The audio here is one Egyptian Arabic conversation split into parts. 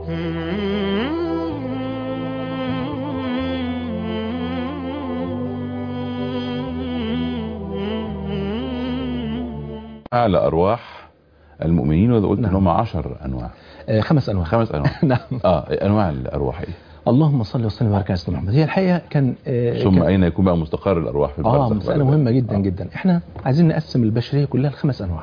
اعلى ارواح المؤمنين وإذا قلت نعم. ان هم 10 انواع آه، خمس انواع خمس انواع نعم اه انواع الارواح ايه اللهم صل وسلم وبارك على سيدنا محمد هي الحقيقه كان آه، ثم كان- اين يكون بقى مستقر الارواح في اه البرزخ مسألة بعد مهمة ذلك؟ جدا آه. جدا احنا عايزين نقسم البشرية كلها لخمس انواع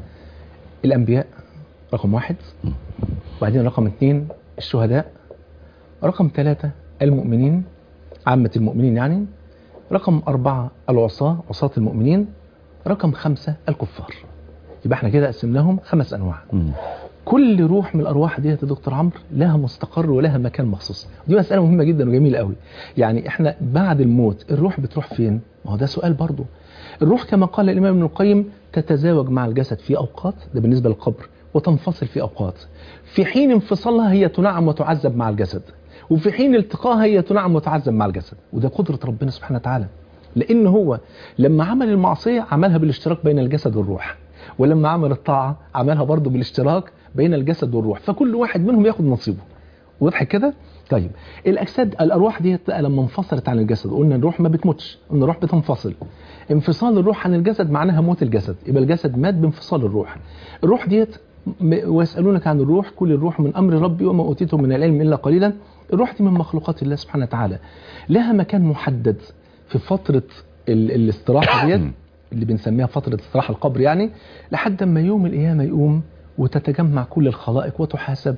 الانبياء رقم واحد وبعدين رقم اثنين الشهداء رقم ثلاثة المؤمنين عامة المؤمنين يعني رقم أربعة العصاة عصاة المؤمنين رقم خمسة الكفار يبقى احنا كده قسمناهم خمس أنواع مم. كل روح من الارواح ديت يا دكتور عمرو لها مستقر ولها مكان مخصوص دي مساله مهمه جدا وجميله قوي يعني احنا بعد الموت الروح بتروح فين ما هو ده سؤال برضه الروح كما قال الامام ابن القيم تتزاوج مع الجسد في اوقات ده بالنسبه للقبر وتنفصل في اوقات في حين انفصالها هي تنعم وتعذب مع الجسد وفي حين التقائها هي تنعم وتعذب مع الجسد وده قدره ربنا سبحانه وتعالى لان هو لما عمل المعصيه عملها بالاشتراك بين الجسد والروح ولما عمل الطاعه عملها برضه بالاشتراك بين الجسد والروح فكل واحد منهم ياخد نصيبه واضح كده طيب الاجساد الارواح دي بقى لما انفصلت عن الجسد قلنا الروح ما بتموتش قلنا الروح بتنفصل انفصال الروح عن الجسد معناها موت الجسد يبقى الجسد مات بانفصال الروح الروح ديت م- ويسالونك عن الروح كل الروح من امر ربي وما اوتيتم من العلم الا قليلا الروح دي من مخلوقات الله سبحانه وتعالى لها مكان محدد في فتره ال- الاستراحه ديت اللي بنسميها فتره استراحه القبر يعني لحد ما يوم القيامه يقوم وتتجمع كل الخلائق وتحاسب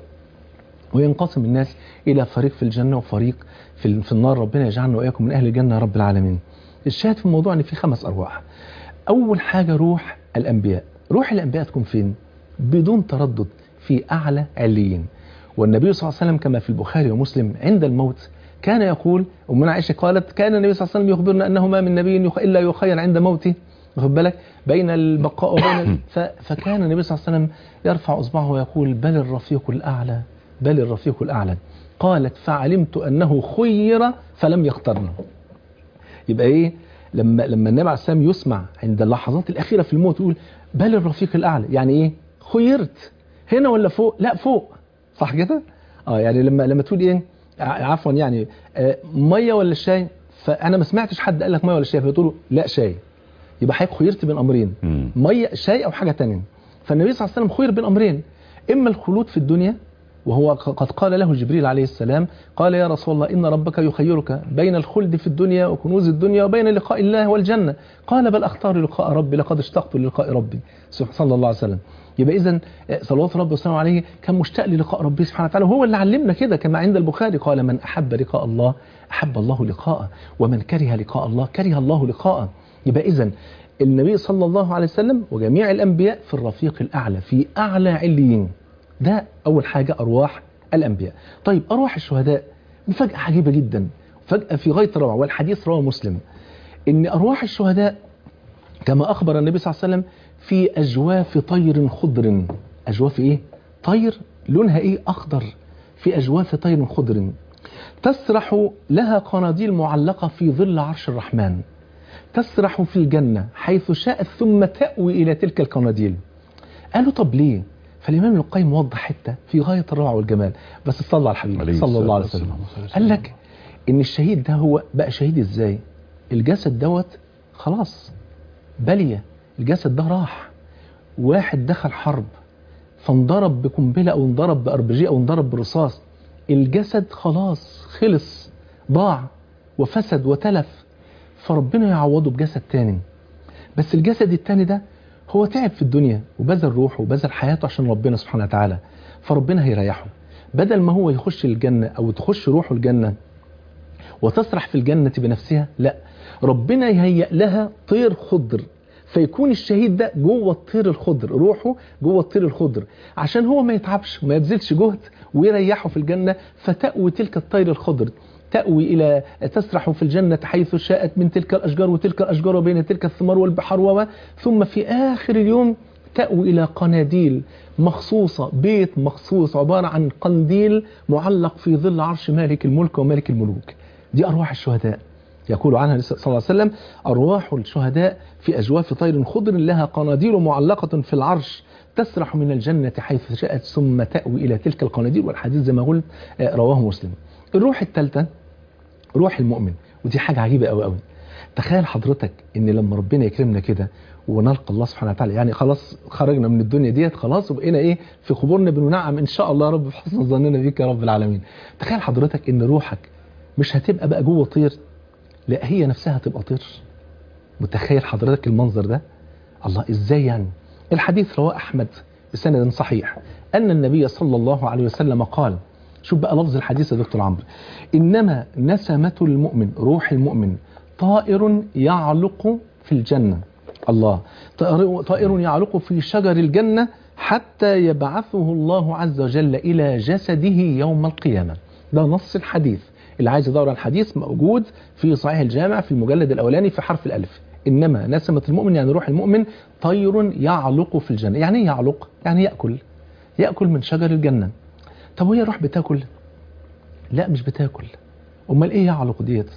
وينقسم الناس الى فريق في الجنه وفريق في ال- في النار ربنا يجعلنا واياكم من اهل الجنه يا رب العالمين. الشاهد في الموضوع ان في خمس ارواح. اول حاجه روح الانبياء، روح الانبياء تكون فين؟ بدون تردد في اعلى عليين. والنبي صلى الله عليه وسلم كما في البخاري ومسلم عند الموت كان يقول امنا عائشه قالت كان النبي صلى الله عليه وسلم يخبرنا انه ما من نبي يخ- الا يخير عند موته واخد بالك بين البقاء وبين ال... ف... فكان النبي صلى الله عليه وسلم يرفع اصبعه ويقول بل الرفيق الاعلى بل الرفيق الاعلى قالت فعلمت انه خير فلم يخترنا يبقى ايه لما لما النبي عليه السلام يسمع عند اللحظات الاخيره في الموت يقول بل الرفيق الاعلى يعني ايه خيرت هنا ولا فوق لا فوق صح كده اه يعني لما لما تقول ايه ع- عفوا يعني آه ميه ولا شاي فانا ما سمعتش حد قال لك ميه ولا شاي فتقول له لا شاي يبقى حضرتك خيرت بين امرين مم. ميه شاي او حاجه تانية فالنبي صلى الله عليه وسلم خير بين امرين اما الخلود في الدنيا وهو قد قال له جبريل عليه السلام قال يا رسول الله إن ربك يخيرك بين الخلد في الدنيا وكنوز الدنيا وبين لقاء الله والجنة قال بل أختار لقاء ربي لقد اشتقت للقاء ربي صلى الله عليه وسلم يبقى إذا صلوات ربي وسلامه عليه كان مشتاق للقاء ربه سبحانه وتعالى وهو اللي علمنا كده كما عند البخاري قال من أحب لقاء الله أحب الله لقاءه ومن كره لقاء الله كره الله لقاءه يبقى إذا النبي صلى الله عليه وسلم وجميع الأنبياء في الرفيق الأعلى في أعلى عليين ده أول حاجة أرواح الأنبياء طيب أرواح الشهداء مفاجأة عجيبة جدا فجأة في غاية الروعة والحديث رواه مسلم إن أرواح الشهداء كما أخبر النبي صلى الله عليه وسلم في أجواف طير خضر أجواف إيه؟ طير لونها إيه؟ أخضر في أجواف طير خضر تسرح لها قناديل معلقة في ظل عرش الرحمن تسرح في الجنة حيث شاءت ثم تأوي إلى تلك القناديل قالوا طب ليه؟ فالإمام ابن القيم وضح حتة في غاية الروعة والجمال بس صلى على الحبيب عليه صلى الله عليه الصلاة وسلم والسلام. قال لك إن الشهيد ده هو بقى شهيد إزاي؟ الجسد دوت خلاص بلية الجسد ده راح واحد دخل حرب فانضرب بقنبلة أو انضرب بأربجي أو انضرب برصاص الجسد خلاص خلص ضاع وفسد وتلف فربنا يعوضه بجسد تاني بس الجسد التاني ده هو تعب في الدنيا وبذل روحه وبذل حياته عشان ربنا سبحانه وتعالى فربنا هيريحه بدل ما هو يخش الجنة أو تخش روحه الجنة وتسرح في الجنة بنفسها لا ربنا يهيئ لها طير خضر فيكون الشهيد ده جوه الطير الخضر روحه جوه الطير الخضر عشان هو ما يتعبش وما يبذلش جهد ويريحه في الجنة فتأوي تلك الطير الخضر تأوي إلى تسرح في الجنة حيث شاءت من تلك الأشجار وتلك الأشجار وبين تلك الثمار والبحر وما ثم في آخر اليوم تأوي إلى قناديل مخصوصة بيت مخصوص عبارة عن قنديل معلق في ظل عرش مالك الملك ومالك الملوك دي أرواح الشهداء يقول عنها صلى الله عليه وسلم أرواح الشهداء في أجواف طير خضر لها قناديل معلقة في العرش تسرح من الجنة حيث شاءت ثم تأوي إلى تلك القناديل والحديث زي ما قلت آه، رواه مسلم الروح الثالثة روح المؤمن ودي حاجة عجيبة قوي قوي تخيل حضرتك ان لما ربنا يكرمنا كده ونلقى الله سبحانه وتعالى يعني خلاص خرجنا من الدنيا ديت خلاص وبقينا ايه في قبورنا بننعم ان شاء الله يا رب بحسن ظننا بيك يا رب العالمين تخيل حضرتك ان روحك مش هتبقى بقى جوه طير لا هي نفسها هتبقى طير متخيل حضرتك المنظر ده الله ازاي يعني الحديث رواه احمد بسند صحيح ان النبي صلى الله عليه وسلم قال شوف بقى لفظ الحديث يا دكتور عمرو انما نسمه المؤمن روح المؤمن طائر يعلق في الجنه الله طائر طائر يعلق في شجر الجنه حتى يبعثه الله عز وجل الى جسده يوم القيامه ده نص الحديث اللي عايز يدور على الحديث موجود في صحيح الجامع في المجلد الاولاني في حرف الالف انما نسمه المؤمن يعني روح المؤمن طير يعلق في الجنه يعني ايه يعلق يعني ياكل ياكل من شجر الجنه طب وهي روح بتاكل لا مش بتاكل امال ايه يعلق ديت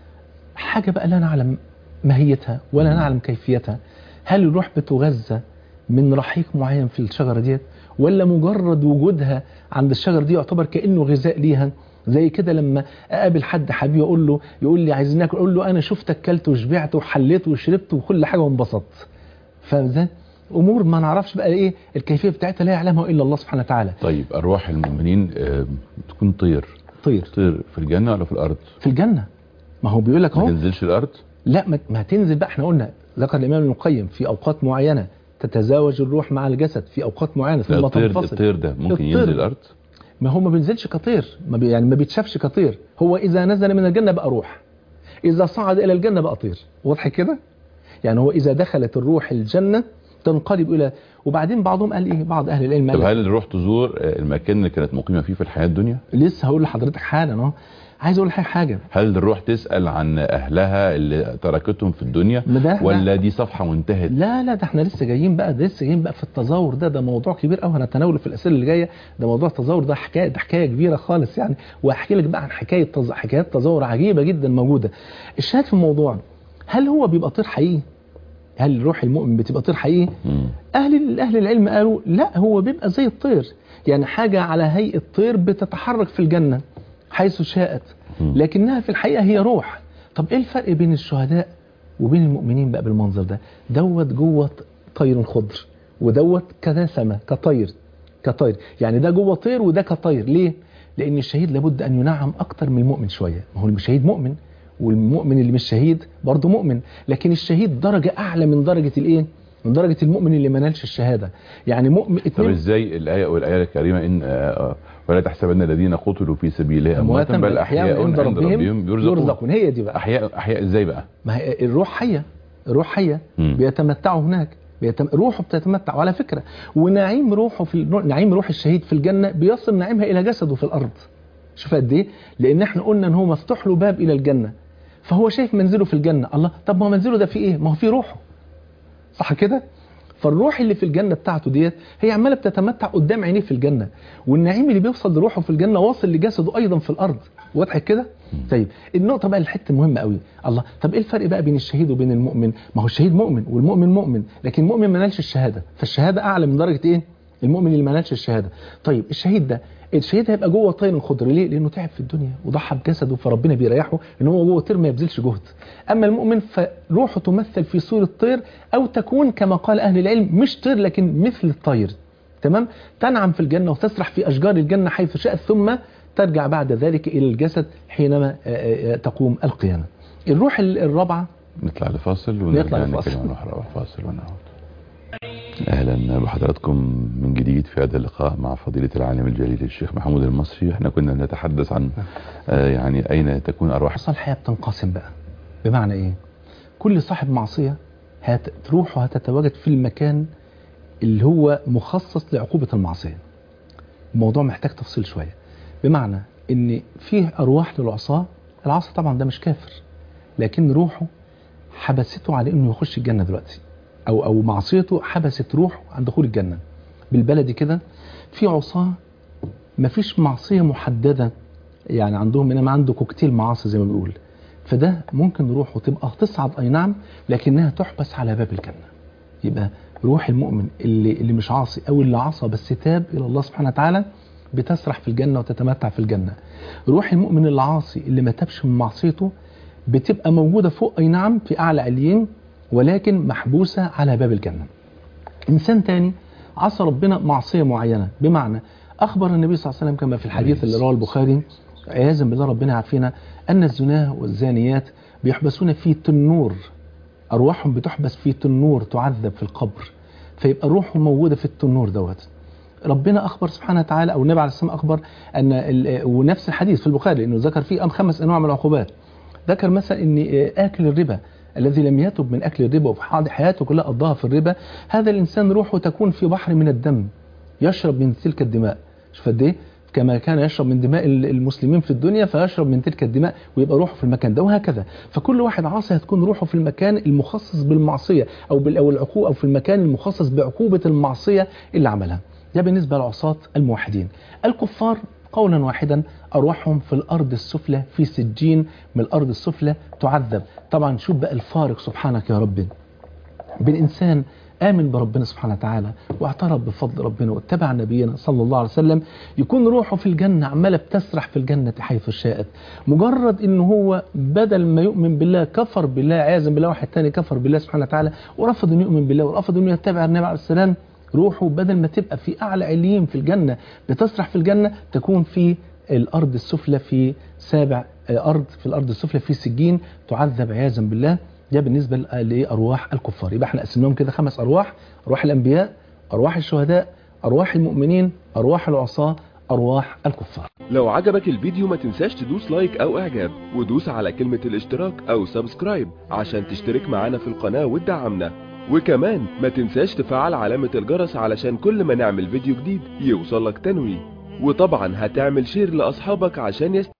حاجه بقى لا نعلم ماهيتها ولا نعلم كيفيتها هل الروح بتغذى من رحيق معين في الشجره ديت ولا مجرد وجودها عند الشجره دي يعتبر كانه غذاء ليها زي كده لما اقابل حد حبيبي اقول له يقول لي عايزين ناكل اقول له انا شفتك كلت وشبعت وحليت وشربت وكل حاجه وانبسطت فاهم ازاي؟ امور ما نعرفش بقى ايه الكيفيه بتاعتها لا يعلمها الا الله سبحانه وتعالى طيب ارواح المؤمنين آه، تكون طير طير طير في الجنه ولا في الارض في الجنه ما هو بيقول لك ما اهو تنزلش الارض لا ما, ما هتنزل بقى احنا قلنا ذكر الامام ابن القيم في اوقات معينه تتزاوج الروح مع الجسد في اوقات معينه لا، ثم الطير تنفصل الطير ده ممكن الطير. ينزل الارض ما هو ما بينزلش كطير ما بي يعني ما بيتشافش كطير هو اذا نزل من الجنه بقى روح اذا صعد الى الجنه بقى طير واضح كده يعني هو اذا دخلت الروح الجنه تنقلب الى وبعدين بعضهم قال ايه بعض اهل العلم طب قال هل الروح تزور آه، المكان اللي كانت مقيمه فيه في الحياه الدنيا لسه هقول لحضرتك حالا اهو عايز اقول لحضرتك حاجه هل الروح تسال عن اهلها اللي تركتهم في الدنيا ما ده ولا دي صفحه وانتهت لا لا ده احنا لسه جايين بقى ده لسه جايين بقى في التزاور ده ده موضوع كبير قوي هنتناوله في الاسئله اللي جايه ده موضوع التزاور ده حكايه ده حكايه كبيره خالص يعني وهحكي لك بقى عن حكايه تز... حكايات تزاور عجيبه جدا موجوده الشاهد في الموضوع هل هو بيبقى طير حقيقي هل روح المؤمن بتبقى طير حقيقي مم. اهل اهل العلم قالوا لا هو بيبقى زي الطير يعني حاجه على هيئه طير بتتحرك في الجنه حيث شاءت مم. لكنها في الحقيقه هي روح طب ايه الفرق بين الشهداء وبين المؤمنين بقى بالمنظر ده دوت جوه طير خضر ودوت كنسمه كطير كطير يعني ده جوه طير وده كطير ليه لان الشهيد لابد ان ينعم اكتر من المؤمن شويه ما هو الشهيد مؤمن والمؤمن اللي مش شهيد برضه مؤمن لكن الشهيد درجه اعلى من درجه الايه من درجه المؤمن اللي ما نالش الشهاده يعني مؤمن طب اتنين ازاي الايه والايه الكريمه ان آه، آه، ولا تحسبن الذين قتلوا في سبيل الله امواتا بل احياء عند ربهم يرزقون يرزقون هي دي بقى احياء احياء ازاي بقى ما هي الروح حيه الروح حيه مم. بيتمتعوا هناك بيتم... روحه بتتمتع وعلى فكره ونعيم روحه في نعيم روح الشهيد في الجنه بيصل نعيمها الى جسده في الارض شوف قد ايه لان احنا قلنا ان هو مفتوح له باب الى الجنه فهو شايف منزله في الجنه الله طب ما هو منزله ده فيه ايه ما هو فيه روحه صح كده فالروح اللي في الجنه بتاعته ديت هي عماله بتتمتع قدام عينيه في الجنه والنعيم اللي بيوصل لروحه في الجنه واصل لجسده ايضا في الارض واضح كده طيب النقطه بقى الحته المهمه قوي الله طب ايه الفرق بقى بين الشهيد وبين المؤمن ما هو الشهيد مؤمن والمؤمن مؤمن لكن المؤمن ما نالش الشهاده فالشهاده اعلى من درجه ايه المؤمن اللي ما نالش الشهاده طيب الشهيد ده الشهيد هيبقى جوه طير خضر ليه لانه تعب في الدنيا وضحى بجسده فربنا بيريحه ان هو جوه طير ما يبذلش جهد اما المؤمن فروحه تمثل في صوره طير او تكون كما قال اهل العلم مش طير لكن مثل الطير تمام تنعم في الجنه وتسرح في اشجار الجنه حيث شاءت ثم ترجع بعد ذلك الى الجسد حينما آه، آه، تقوم القيامه الروح ال- الرابعه نطلع لفاصل نطلع ونرجع لفاصل. نتكلم عن نروح فاصل ونعود اهلا بحضراتكم من جديد في هذا اللقاء مع فضيله العالم الجليل الشيخ محمود المصري احنا كنا نتحدث عن آه، يعني اين تكون ارواح أصل الحياة بتنقسم بقى بمعنى إيه؟ كل صاحب معصية هت... روحه هتتواجد في المكان اللي هو مخصص لعقوبة المعصية الموضوع محتاج تفصيل شوية بمعنى إن فيه أرواح للعصاة العصا طبعا ده مش كافر لكن روحه حبسته على إنه يخش الجنة دلوقتي أو أو معصيته حبست روحه عن دخول الجنة بالبلدي كده في عصاة مفيش معصية محددة يعني عندهم انما عنده كوكتيل معاصي زي ما بيقول فده ممكن روحه تبقى تصعد اي نعم لكنها تحبس على باب الجنه يبقى روح المؤمن اللي اللي مش عاصي او اللي عصى بس تاب الى الله سبحانه وتعالى بتسرح في الجنه وتتمتع في الجنه روح المؤمن اللي عاصي اللي ما تابش من معصيته بتبقى موجوده فوق اي نعم في اعلى عليين ولكن محبوسه على باب الجنه انسان تاني عصى ربنا معصيه معينه بمعنى اخبر النبي صلى الله عليه وسلم كما في الحديث اللي رواه البخاري عياذا بالله ربنا يعافينا ان الزناه والزانيات بيحبسون في تنور ارواحهم بتحبس في تنور تعذب في القبر فيبقى روحهم موجوده في التنور دوت ربنا اخبر سبحانه وتعالى او النبي عليه الصلاه والسلام اخبر ان ال- ونفس الحديث في البخاري لانه ذكر فيه أم خمس انواع من العقوبات ذكر مثلا ان اكل الربا الذي لم يتب من اكل الربا وفي حياته- حياته كلها قضاها في الربا هذا الانسان روحه تكون في بحر من الدم يشرب من تلك الدماء شوف قد ايه كما كان يشرب من دماء ال- المسلمين في الدنيا فيشرب من تلك الدماء ويبقى روحه في المكان ده وهكذا فكل واحد عاصي هتكون روحه في المكان المخصص بالمعصيه او بال- او العقوبه او في المكان المخصص بعقوبه المعصيه اللي عملها ده بالنسبه لعصاة الموحدين الكفار قولا واحدا ارواحهم في الارض السفلى في سجين من الارض السفلى تعذب طبعا شوف بقى الفارق سبحانك يا رب بين انسان امن بربنا سبحانه وتعالى واعترف بفضل ربنا واتبع نبينا صلى الله عليه وسلم يكون روحه في الجنه عماله بتسرح في الجنه حيث شاءت مجرد ان هو بدل ما يؤمن بالله كفر بالله عياذا بالله واحد تاني كفر بالله سبحانه وتعالى ورفض انه يؤمن بالله ورفض انه يتبع النبي عليه السلام روحه بدل ما تبقى في اعلى عليين في الجنه بتسرح في الجنه تكون في الارض السفلى في سابع آه، ارض في الارض السفلى في سجين تعذب عياذا بالله ده بالنسبه ل- لارواح الكفار يبقى احنا قسمناهم كده خمس ارواح ارواح الانبياء ارواح الشهداء ارواح المؤمنين ارواح العصاه ارواح الكفار لو عجبك الفيديو ما تنساش تدوس لايك او اعجاب ودوس على كلمة الاشتراك او سبسكرايب عشان تشترك معانا في القناة وتدعمنا وكمان ما تنساش تفعل علامة الجرس علشان كل ما نعمل فيديو جديد يوصلك تنويه وطبعا هتعمل شير لاصحابك عشان يست...